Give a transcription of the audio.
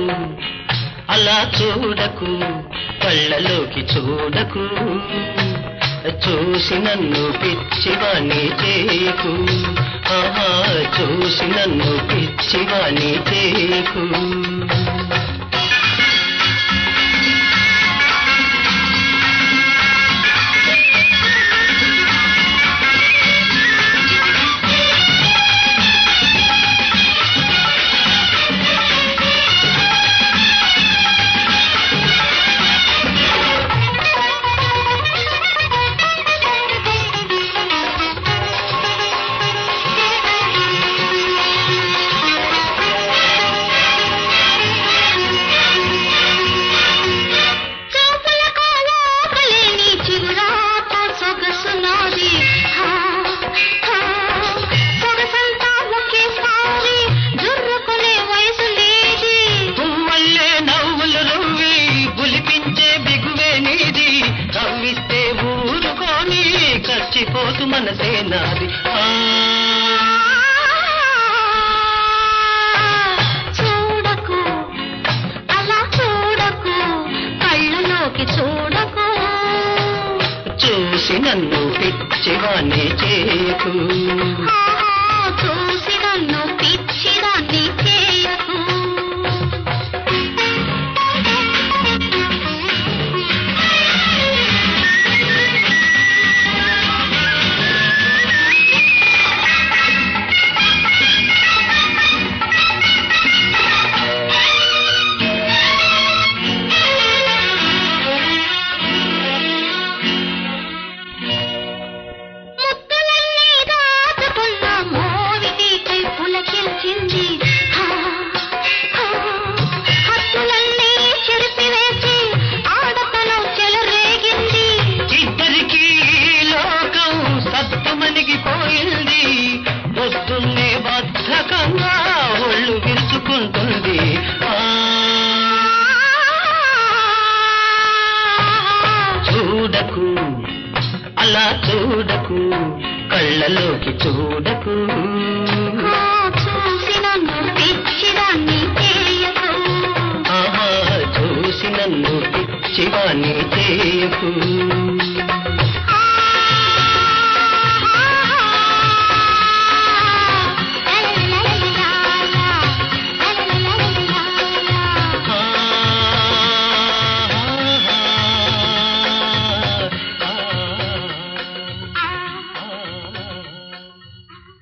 అలా చూడకు కళ్ళలోకి చూడకు చూసి నన్ను పిచ్చివాణి చేయకు ఆహా చూసి నన్ను పిచ్చివాణి చేయకు చూపుల కోలాపలేని చిగురాట సొగసు నాది హా, హా. సొగసంతా ఒకేసారి జుర్రుకునే వయసు లేది తుమ్మల్లే నవ్వులు రువ్వి పులిపించే బిగువే నీది నవ్విస్తే ఊరుకొని కచ్చిపోతు మనసే నాది ఆ, చూడకు అలా చూడకు కళ్ళలోకి చూడకు చూసి నన్ను పిచ్చివాణి చేయకు ఆహా, చూసి నన్ను పిచ్చిదాన్ని చేయకు ముద్దులన్నీ దాచుకున్న మోవిటికై పులకించింది హా, హా. హద్దులన్నీ చెరిపివేసి ఆడతనం చెలరేగింది ఇద్దరికి ఈ లోకం సత్తుమనిగిపోయింది పొద్దున్నే బద్ధకంగా ఒళ్ళు విరుచుకుంటుంది ఆ, చూడకు అలా చూడకు కళ్ళలోకి చూడకు ఆ, చూసి నన్ను పిచ్చిదాన్ని చేయకు ఆహా చూసి నన్ను పిచ్చివాణి చేయకు